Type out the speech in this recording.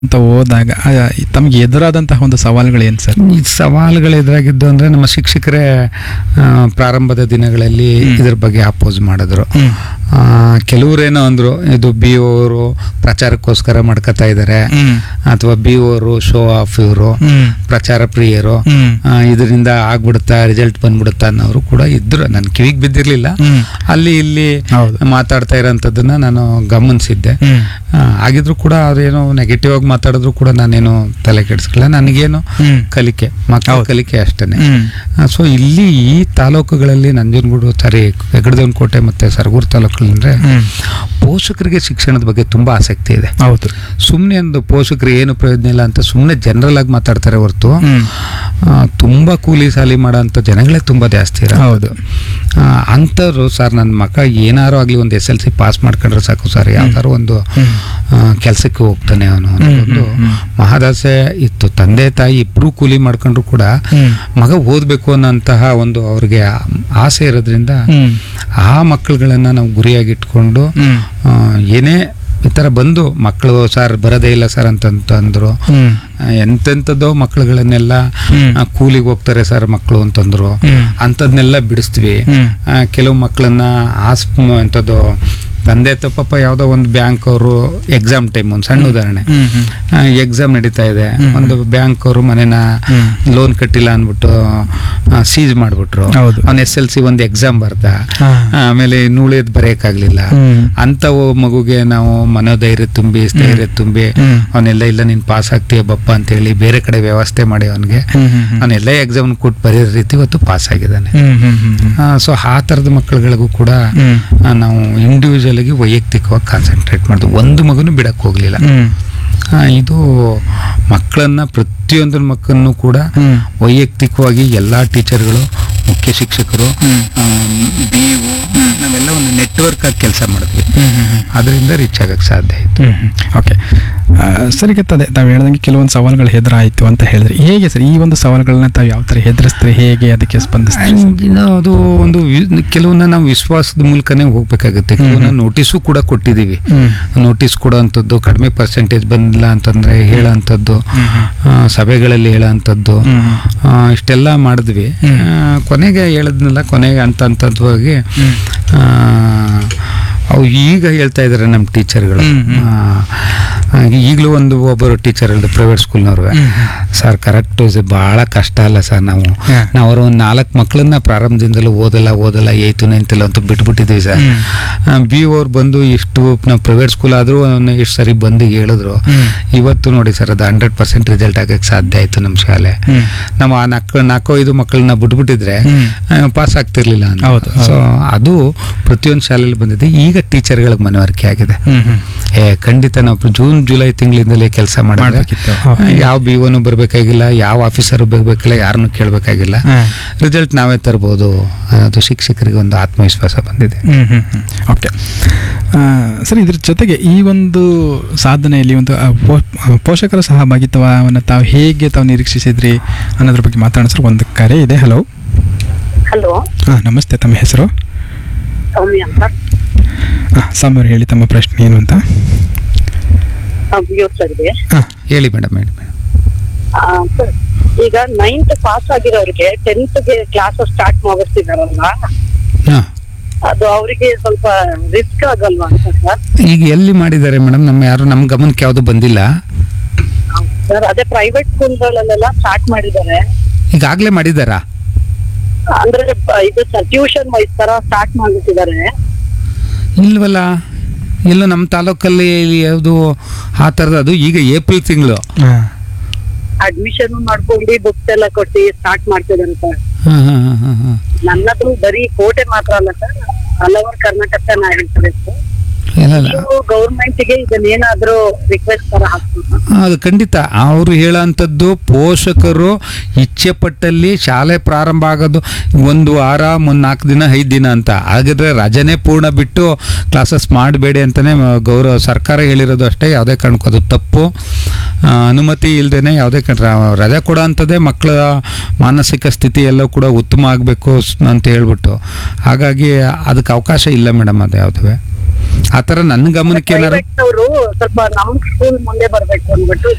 ಅಂತ ಹೋದಾಗ ಆ, ತಮ್ಗೆ ಎದುರಾದಂತಹ ಒಂದು ಸವಾಲುಗಳು ಏನು ಸರ್ ಈ ಸವಾಲುಗಳು ಎದುರಾಗಿದ್ದು ಅಂದ್ರೆ ನಮ್ಮ ಶಿಕ್ಷಕರೇ ಆ, ಪ್ರಾರಂಭದ ದಿನಗಳಲ್ಲಿ ಇದ್ರ ಬಗ್ಗೆ ಅಪೋಸ್ ಮಾಡಿದ್ರು ಹ್ಮ್. ಆ, ಕೆಲವ್ರೇನೋ ಅಂದ್ರು ಇದು ಬಿ ಅವರು ಪ್ರಚಾರಕ್ಕೋಸ್ಕರ ಮಾಡ್ಕೊತಾ ಇದ್ದಾರೆ ಹ್ಮ್. ಅಥವಾ ಬಿ ಅವರು ಶೋ ಆಫ್ ಇವರು ಹ್ಮ್. ಪ್ರಚಾರ ಪ್ರಿಯರು ಹ್ಮ್. ಆ, ಇದರಿಂದ ಆಗ್ಬಿಡುತ್ತಾ ರಿಸಲ್ಟ್ ಬಂದ್ಬಿಡುತ್ತಾ ಅನ್ನೋರು ಕೂಡ ಇದ್ರು ನನ್ನ ಕಿವಿಗೆ ಬಿದ್ದಿರ್ಲಿಲ್ಲ ಹ್ಮ್. ಅಲ್ಲಿ ಇಲ್ಲಿ ಹೌದು. ಮಾತಾಡ್ತಾ ಇರೋಂಥದ್ದನ್ನ ನಾನು ಗಮನಿಸಿದ್ದೆ ಹ್ಮ್. ಆ, ಆಗಿದ್ರು ಕೂಡ ಅವ್ರೇನೋ ನೆಗೆಟಿವ್ ಆಗಿ ಮಾತಾಡಿದ್ರು ಕೂಡ ನಾನೇನು ತಲೆ ಕೆಡಿಸ್ಕೊಳ್ಳ ನನಗೇನು ಹ್ಮ್. ಕಲಿಕೆ ಮಕ್ಕಳ ಹೌದು. ಕಲಿಕೆ ಅಷ್ಟೇನೆ ಹ್ಮ್. ಸೊ ಇಲ್ಲಿ ಈ ತಾಲೂಕುಗಳಲ್ಲಿ ನಂಜನಗೂಡು ಸಾರಿ ಹೆಗಡದೇವನಕೋಟೆ ಮತ್ತೆ ಸರಗೂರು ತಾಲೂಕುಗಳಂದ್ರೆ ಹ್ಮ್. ಪೋಷಕರಿಗೆ ಶಿಕ್ಷಣದ ಬಗ್ಗೆ ತುಂಬಾ ಆಸಕ್ತಿ ಇದೆ ಹೌದು ಸುಮ್ಮನೆ ಒಂದು ಪೋಷಕರು ಏನು ಪ್ರಯೋಜನ ಇಲ್ಲ ಅಂತ ಸುಮ್ಮನೆ ಜನರಲ್ ಆಗಿ ಮಾತಾಡ್ತಾರೆ ಹೊರತು ಹ್ಮ್. ಆ, ತುಂಬಾ ಕೂಲಿ ಸಾಲಿ ಮಾಡೋಂಥ ಜನಗಳೇ ತುಂಬಾ ಜಾಸ್ತಿ ಇರೋ ಹೌದು ಅಂಥವ್ರು ಸರ್ ನನ್ನ ಮಗ ಏನಾರು ಆಗಲಿ ಒಂದು ಎಸ್ ಎಲ್ ಸಿ ಪಾಸ್ ಮಾಡ್ಕೊಂಡ್ರೆ ಸಾಕು ಸರ್ ಯಾವ್ದಾರು ಒಂದು ಹ್ಮ್. ಕೆಲಸಕ್ಕೆ ಹೋಗ್ತಾನೆ ಅವನು ಹ್ಮ್, ಒಂದು ಹ್ಮ್, ಹ್ಮ್. ಮಹದಾಸೆ ಇತ್ತು ತಂದೆ ತಾಯಿ ಇಬ್ರು ಕೂಲಿ ಮಾಡ್ಕೊಂಡ್ರು ಕೂಡ ಹ್ಮ್. ಮಗ ಓದಬೇಕು ಅನ್ನೋಂತಹ ಒಂದು ಅವ್ರಿಗೆ ಆ- ಆಸೆ ಇರೋದ್ರಿಂದ ಹ್ಮ್. ಆ ಮಕ್ಕಳುಗಳನ್ನ ನಾವು ಗುರಿಯಾಗಿಟ್ಕೊಂಡು ಹ್ಮ್. ಆ, ಏನೇ ಈ ಥರ ಬಂದು ಮಕ್ಕಳು ಸರ್ ಬರೋದೇ ಇಲ್ಲ ಸರ್ ಅಂತಂತ ಅಂದರು ಹ್ಮ್. ಎಂತೆಂಥದ್ದೋ ಮಕ್ಕಳುಗಳನ್ನೆಲ್ಲ ಹ್ಮ್. ಆ, ಕೂಲಿಗೆ ಹೋಗ್ತಾರೆ ಸರ್ ಮಕ್ಕಳು ಅಂತಂದ್ರು ಹ್ಮ್. ಅಂಥದ್ನೆಲ್ಲ ಬಿಡಿಸ್ತೀವಿ ಹ್ಮ್. ಆ, ಕೆಲವು ಮಕ್ಕಳನ್ನ ಆಸ್ಪ್ ಎಂಥದ್ದು ತಂದೆ ತಪ್ಪಪ್ಪ ಯಾವುದೋ ಒಂದು ಬ್ಯಾಂಕ್ ಅವರು ಎಕ್ಸಾಮ್ ಟೈಮ್ ಒಂದು ಸಣ್ಣ ಉದಾಹರಣೆ ಹ್ಮ್. ಹ್ಮ್. ಎಕ್ಸಾಮ್ ನಡೀತಾ ಇದೆ ಹ್ಮ್. ಒಂದು ಬ್ಯಾಂಕ್ ಅವರು ಮನೆನ ಹ್ಮ್. ಲೋನ್ ಕಟ್ಟಿಲ್ಲ ಅಂದ್ಬಿಟ್ಟು ಸೀಸ್ ಮಾಡ್ಬಿಟ್ರು ಹೌದು. ಅವ್ನ ಎಸ್ ಎಲ್ ಸಿ ಒಂದು ಎಕ್ಸಾಮ್ ಬರ್ದ ಹಾ. ಆಮೇಲೆ ನೂಳಿದ್ ಬರೆಯಕ್ಕಾಗ್ಲಿಲ್ಲ ಹ್ಮ್. ಅಂಥವು ಮಗುಗೆ ನಾವು ಮನೋಧೈರ್ಯ ತುಂಬಿ ಸ್ಥೈರ್ಯ ತುಂಬಿ ಹ್ಮ್. ಅವನೆಲ್ಲ ಇಲ್ಲ ನೀನ್ ಪಾಸ್ ಆಗ್ತೀಯ ಬಪ್ಪ ಅಂತೇಳಿ ಬೇರೆ ಕಡೆ ವ್ಯವಸ್ಥೆ ಮಾಡಿ ಅವನಿಗೆ ಹ್ಮ್. ಹ್ಮ್. ಹ್ಮ್. ಅವನೆಲ್ಲ ಎಕ್ಸಾಮ್ ಕೊಟ್ಟು ಬರೆಯೋ ರೀತಿ ಇವತ್ತು ಪಾಸ್ ಆಗಿದ್ದಾನೆ ಹ್ಮ್. ಹ್ಮ್. ಹ್ಮ್. ಹ್ಮ್. ಸೊ ಆ ಥರದ ಮಕ್ಕಳುಗಳಿಗೂ ಕೂಡ ಹ್ಮ್. ಆ, ನಾವು ಇಂಡಿವಿಜುವಲ್ ಆಗಿ ವೈಯಕ್ತಿಕವಾಗಿ ಕಾನ್ಸಂಟ್ರೇಟ್ ಮಾಡಿದ್ವಿ ಒಂದು ಮಗುನು ಬಿಡಕ್ ಹೋಗ್ಲಿಲ್ಲ ಹ್ಮ್. ಆ, ಇದು ಮಕ್ಕಳನ್ನ ಪ್ರತಿಯೊಂದು ಮಕ್ಕಳನ್ನು ಕೂಡ ಹ್ಮ್. ವೈಯಕ್ತಿಕವಾಗಿ ಎಲ್ಲ ಟೀಚರ್ಗಳು ಮುಖ್ಯ ಶಿಕ್ಷಕರು ಹ್ಮ್. ಬಿ ನಾವೆಲ್ಲ ಒಂದು ನೆಟ್ವರ್ಕ್ ಆಗಿ ಕೆಲಸ ಮಾಡಿದ್ವಿ ಹ್ಮ್. ಹ್ಮ್. ಹ್ಮ್. ಅದರಿಂದ ರೀಚ್ ಆಗಕ್ಕೆ ಸಾಧ್ಯ ಆಯ್ತು ಹ್ಮ್. ಹ್ಮ್. ಓಕೆ ಆ, ಸರಿ ಗೊತ್ತದೆ ತಾವು ಹೇಳ್ದಂಗೆ ಕೆಲವೊಂದು ಸವಾಲುಗಳು ಎದುರಾಯಿತು ಅಂತ ಹೇಳಿದ್ರಿ ಹೇಗೆ ಸರ್ ಈ ಒಂದು ಸವಾಲುಗಳನ್ನ ತಾವು ಯಾವ ಥರ ಎದುರಿಸ್ತೀರಿ ಹೇಗೆ ಅದಕ್ಕೆ ಸ್ಪಂದಿಸ್ತೀರಿ ಸರ್? And ಇನ್ನು ಅದು ಒಂದು ವಿ- ಕೆಲವನ್ನ ನಾವು ವಿಶ್ವಾಸದ ಮೂಲಕನೇ ಹೋಗ್ಬೇಕಾಗುತ್ತೆ ಕೆಲವನ್ನ ನೋಟಿಸು ಕೂಡ ಕೊಟ್ಟಿದ್ದೀವಿ ಹ್ಮ್. ನೋಟಿಸ್ ಕೊಡೋಂಥದ್ದು ಕಡಿಮೆ ಪರ್ಸೆಂಟೇಜ್ ಬಂದಿಲ್ಲ ಅಂತಂದ್ರೆ ಹೇಳೋಂಥದ್ದು ಹ್ಮ್. ಹ್ಮ್. ಆ, ಸಭೆಗಳಲ್ಲಿ ಹೇಳೋಂಥದ್ದು ಹ್ಮ್. ಆ, ಇಷ್ಟೆಲ್ಲ ಮಾಡಿದ್ವಿ ಹ್ಮ್. ಆ, ಕೊನೆಗೆ ಹೇಳದ್ನಲ್ಲ ಕೊನೆಗೆ ಅಂತ ಅಂತದ್ವಾಗಿ ಹ್ಮ್. ಅವು ಈಗ ಹೇಳ್ತಾ ಇದ್ದಾರೆ ನಮ್ಮ ಟೀಚರ್ಗಳು ಹ್ಮ್, ಹ್ಮ್. ಈಗಲೂ ಒಂದು ಒಬ್ಬರು ಟೀಚರ್ ಹೇಳಿದ್ರು ಪ್ರೈವೇಟ್ ಸ್ಕೂಲ್ನವ್ರು ಹ್ಮ್. ಸರ್ ಕರೆಕ್ಟ್ ಭಾಳ ಕಷ್ಟ ಅಲ್ಲ ಸರ್ ನಾವು ಹಾ. ನಾವು ಅವರು ಒಂದು ನಾಲ್ಕು ಮಕ್ಕಳನ್ನ ಪ್ರಾರಂಭದಿಂದಲೂ ಓದಲ್ಲ ಓದಲ್ಲ ಏಯ್ತು ನೈನ್ತಿಲ್ಲ ಅಂತ ಬಿಟ್ಬಿಟ್ಟಿದ್ದೀವಿ ಸರ್ ಹ್ಮ್. ಬಿ ಅವ್ರು ಬಂದು ಇಷ್ಟು ನಾವು ಪ್ರೈವೇಟ್ ಸ್ಕೂಲ್ ಆದರೂ ಇಷ್ಟು ಸರಿ ಬಂದು ಹೇಳಿದ್ರು ಹ್ಮ್. ಇವತ್ತು ನೋಡಿ ಸರ್ ಅದು ಹಂಡ್ರೆಡ್ ಪರ್ಸೆಂಟ್ ರಿಸಲ್ಟ್ ಆಗಕ್ಕೆ ಸಾಧ್ಯ ಆಯಿತು ನಮ್ಮ ಶಾಲೆ ಹ್ಮ್. ನಾವು ಆ ನಾಲ್ಕು ನಾಲ್ಕು ಐದು ಮಕ್ಕಳನ್ನ ಬಿಟ್ಬಿಟ್ಟಿದ್ರೆ ಹ್ಮ್. ಪಾಸ್ ಆಗ್ತಿರ್ಲಿಲ್ಲ ಅಂತ ಹೌದು, ಹೌದು. ಸೊ ಅದು ಪ್ರತಿಯೊಂದು ಶಾಲೆಯಲ್ಲಿ ಬಂದಿದೆ ಈಗ ಟೀಚರ್ಗಳಿಗೆ ಮನವರಿಕೆ ಆಗಿದೆ ಹ್ಮ್. ಹ್ಮ್. ಏ ಖಂಡಿತ ನಾವು ಜೂನ್ ಜುಲೈ ತಿಂಗಳಿಂದಲೇ ಕೆಲಸ ಮಾಡಿದ್ರೆ ಮಾಡ್ಬೇಕಿತ್ತು. ಹೌದು. ಯಾವ ಬಿ ಒನು ಬರಬೇಕಾಗಿಲ್ಲ ಯಾವ ಆಫೀಸರು ಬೇಕಾಗಿಲ್ಲ ಯಾರನ್ನು ಕೇಳಬೇಕಾಗಿಲ್ಲ ಹ್ಮ್. ರಿಸಲ್ಟ್ ನಾವೇ ತರ್ಬೋದು ಅನ್ನೋದು ಶಿಕ್ಷಕರಿಗೆ ಒಂದು ಆತ್ಮವಿಶ್ವಾಸ ಬಂದಿದೆ ಹ್ಮ್ ಹ್ಮ್ ಹ್ಮ್. ಓಕೆ ಆ, ಸರ್ ಇದ್ರ ಜೊತೆಗೆ ಈ ಒಂದು ಸಾಧನೆಯಲ್ಲಿ ಒಂದು ಆ, ಪೋ- ಆ, ಪೋಷಕರ ಸಹಭಾಗಿತ್ವವನ್ನು ತಾವು ಹೇಗೆ ತಾವು ನಿರೀಕ್ಷಿಸಿದ್ರಿ ಅನ್ನೋದ್ರ ಬಗ್ಗೆ ಮಾತಾಡೋಣ ಸರ್ ಒಂದು ಕರೆ ಇದೆ ಹಲೋ ಹಲೋ ಹಾಂ ನಮಸ್ತೆ ತಮ್ಮ ಹೆಸರು ಸೌಮ್ಯ ಅಂತ ಹಾಂ ಸಾಂಬಾರು ಹೇಳಿ ತಮ್ಮ ಪ್ರಶ್ನೆ ಏನು ಅಂತ ಇದೆ ಹಾಂ ಹೇಳಿ ಮೇಡಮ್ ಹೇಳಿ ಮೇಡಮ್ ಸರ್ ಈಗ ನೈನ್ತ್ ಪಾಸ್ ಆಗಿರೋರಿಗೆ ಟೆಂತ್ ಗೆ ಕ್ಲಾಸ್ ಸ್ಟಾರ್ಟ್ ಮಾಡಿಸ್ತಿದಾರಲ್ವಾ ಹಾಂ ಅದು ಅವರಿಗೆ ಸ್ವಲ್ಪ ರಿಸ್ಕ್ ಆಗಲ್ವಾ ಅಂತ ಸರ್ ಈಗ ಎಲ್ಲಿ ಮಾಡಿದ್ದಾರೆ ಮೇಡಮ್ ನಮ್ಮ ಯಾರು ನಮ್ಮ ಗಮನಕ್ಕೆ ಯಾವುದು ಬಂದಿಲ್ಲ ಸರ್ ಅದೇ ಪ್ರೈವೇಟ್ ಸ್ಕೂಲ್ಗಳಲ್ಲೆಲ್ಲ ಸ್ಟಾರ್ಟ್ ಮಾಡಿದ್ದಾರೆ ಈಗಾಗಲೇ ಮಾಡಿದ್ದಾರಾ ಅಂದ್ರೆ ಬ- ಇದು ಟ್ಯೂಷನ್ ವೈಸ್ ತರ ಸ್ಟಾರ್ಟ್ ಮಾಡ್ಬಿಟ್ಟಿದ್ದಾರೆ ಇಲ್ವಲ್ಲ ಎಲ್ಲೋ ನಮ್ಮ ತಾಲೂಕಲ್ಲಿ ಯಾವುದು ಆ ಥರದ್ದು ಅದು ಈಗ ಏಪ್ರಿಲ್ ತಿಂಗಳು ಹಾಂ ಅಡ್ಮಿಷನ್ ಮಾಡ್ಕೊಂಡು ಬುಕ್ಸ್ ಎಲ್ಲ ಕೊಟ್ಟು ಸ್ಟಾರ್ಟ್ ಮಾಡ್ತಿದ್ದಾರೆ ಸರ್ ಹಾಂ ಹಾಂ ಹಾಂ ಹಾಂ ನನ್ನದು ಬರೀ ಕೋಟೆ ಮಾತ್ರ ಅಲ್ಲ ಸರ್ ಹಲವಾರು ಕರ್ನಾಟಕ ನಾ ಹೇಳ್ತಾರೆ ಸರ್ ಇಲ್ಲ ನೀವು ಗೌರ್ಮೆಂಟ್ ಗೆ ಇದನ್ನೇನಾದ್ರೂ ರಿಕ್ವೆಸ್ಟ್ ತರ ಹಾಕ್ಬೇಕು ಅದು ಖಂಡಿತ ಅವರು ಹೇಳೋಂಥದ್ದು ಪೋಷಕರು ಇಚ್ಛೆ ಪಟ್ಟಲ್ಲಿ ಶಾಲೆ ಪ್ರಾರಂಭ ಆಗೋದು ಒಂದು ವಾರ ಒಂದು ನಾಲ್ಕು ದಿನ ಐದು ದಿನ ಅಂತ ಹಾಗಾದ್ರೆ ರಜನೆ ಪೂರ್ಣ ಬಿಟ್ಟು ಕ್ಲಾಸಸ್ ಮಾಡಬೇಡಿ ಅಂತಲೇ ಗೌರವ ಸರ್ಕಾರ ಹೇಳಿರೋದು ಅಷ್ಟೇ ಯಾವುದೇ ಕಾರಣಕ್ಕೂ ಅದು ತಪ್ಪು ಆ, ಅನುಮತಿ ಇಲ್ಲದೇ ಯಾವುದೇ ಕಾರಣ ರಜೆ ಕೊಡೋ ಅಂಥದ್ದೇ ಮಕ್ಕಳ ಮಾನಸಿಕ ಸ್ಥಿತಿ ಎಲ್ಲ ಕೂಡ ಉತ್ತಮ ಆಗಬೇಕು ಅಂತ ಹೇಳ್ಬಿಟ್ಟು ಹಾಗಾಗಿ ಅದಕ್ಕೆ ಅವಕಾಶ ಇಲ್ಲ ಮೇಡಮ್ ಅದು ಯಾವುದೇ ಆ ಥರ ನನ್ನ ಗಮನಕ್ಕೆ ಏನಾರು ಪ್ರೈವೇಟ್ ಅವರು ಸ್ವಲ್ಪ ನಮ್ ಸ್ಕೂಲ್ ಮುಂದೆ ಬರ್ಬೇಕು ಅಂದ್ಬಿಟ್ಟು